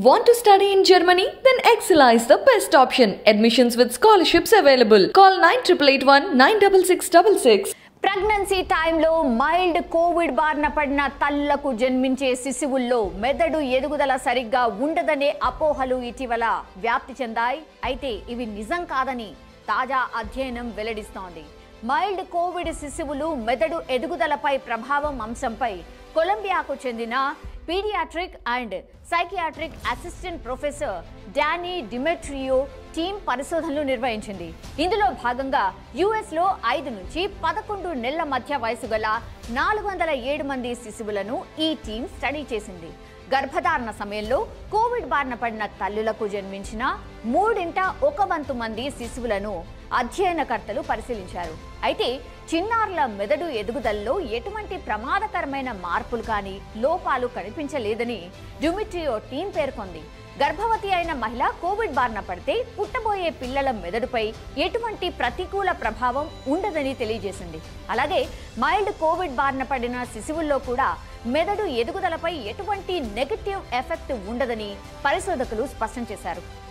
Want to study in Germany? Then Excella is the best option. Admissions with scholarships available. Call 9881 96666. Pregnancy టైంలో mild covid బారిన పడిన తల్లులకు జన్మించే శిశువుల్లో మెదడు ఎదుగుదల సరిగ్గా ఉండదనే అపోహలు ఇటీవల వ్యాప్తి చెందాయి అయితే ఇవి నిజం కాదని తాజా అధ్యయనం వెల్లడిస్తోంది మైల్డ్ కోవిడ్ శిశువులు మెదడు ఎదుగుదలపై ప్రభావం అంశంపై కొలంబియాకు చెందిన pediatric and psychiatric assistant professor Danny Dimetrio team పరిశోధనలు నిర్వహించింది ఇందులో భాగంగా యుఎస్ లో ఐదు నుంచి పదకొండు నెలల మధ్య వయసు గల నాలుగు వందల ఏడు మంది శిశువులను ఈ టీం స్టడీ చేసింది గర్భధారణ సమయంలో కోవిడ్ బారిన పడిన తల్లులకు జన్మించిన మూడింట ఒక వంతు మంది శిశువులను అధ్యయనకర్తలు పరిశీలించారు అయితే చిన్నారుల మెదడు ఎదుగుదలలో ఎటువంటి ప్రమాదకరమైన మార్పులు కానీ లోపాలు కనిపించలేదని డ్యూమిట్రియో టీం పేర్కొంది గర్భవతి అయిన మహిళ కోవిడ్ బారిన పడితే పుట్టబోయే పిల్లల మెదడుపై ఎటువంటి ప్రతికూల ప్రభావం ఉండదని తెలియజేసింది అలాగే మైల్డ్ కోవిడ్ బారిన పడిన శిశువుల్లో కూడా మెదడు ఎదుగుదలపై ఎటువంటి నెగటివ్ ఎఫెక్ట్ ఉండదని పరిశోధకులు స్పష్టం చేశారు